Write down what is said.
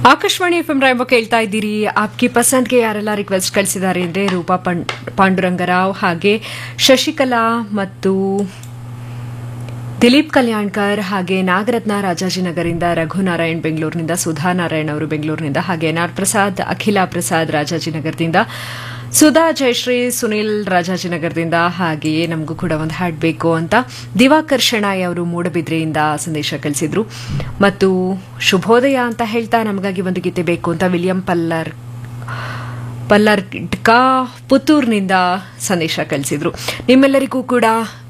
Akashvani F M ರಾಯಂಬ ಕೇಳ್ತಾ ಇದ್ದೀರಿ ಆಪ್ಕಿ ಪಸಂದ್ಗೆ ಯಾರೆಲ್ಲ ರಿಕ್ವೆಸ್ಟ್ ಕಳಿಸಿದ್ದಾರೆ ಅಂದರೆ ರೂಪಾ ಪಂ- ಪಾಂಡುರಂಗರಾವ್ ಹಾಗೆ ಶಶಿಕಲಾ ಮತ್ತು ದಿಲೀಪ್ ಕಲ್ಯಾಣ್ಕರ್ ಹಾಗೆ ನಾಗರತ್ನ ರಾಜಾಜಿನಗರಿಂದ ರಘುನಾರಾಯಣ್ ಬೆಂಗಳೂರಿನಿಂದ ಸುಧಾ ನಾರಾಯಣ್ ಅವರು ಬೆಂಗಳೂರಿನಿಂದ ಹಾಗೆ ಎನ್ಆರ್ ಪ್ರಸಾದ್ ಅಖಿಲಾ ಪ್ರಸಾದ್ ರಾಜಾಜಿನಗರದಿಂದ ಸುಧಾ ಜಯಶ್ರೀ ಸುನಿಲ್ ರಾಜಾಜಿನಗರದಿಂದ ಹಾಗೆಯೇ ನಮಗೂ ಕೂಡ ಒಂದು ಹಾಡ್ ಬೇಕು ಅಂತ ದಿವಾಕರ್ ಶೆಣಾಯ್ ಅವರು ಮೂಡಬಿದ್ರೆಯಿಂದ ಸಂದೇಶ ಕಳಿಸಿದ್ರು ಮತ್ತು ಶುಭೋದಯ ಅಂತ ಹೇಳ್ತಾ ನಮಗಾಗಿ ಒಂದು ಗೀತೆ ಬೇಕು ಅಂತ ವಿಲಿಯಂ ಪಲ್ಲರ್ ಪಲ್ಲರ್ಕಾ ಪುತ್ತೂರ್ನಿಂದ ಸಂದೇಶ ಕಳಿಸಿದ್ರು ನಿಮ್ಮೆಲ್ಲರಿಗೂ ಕೂಡ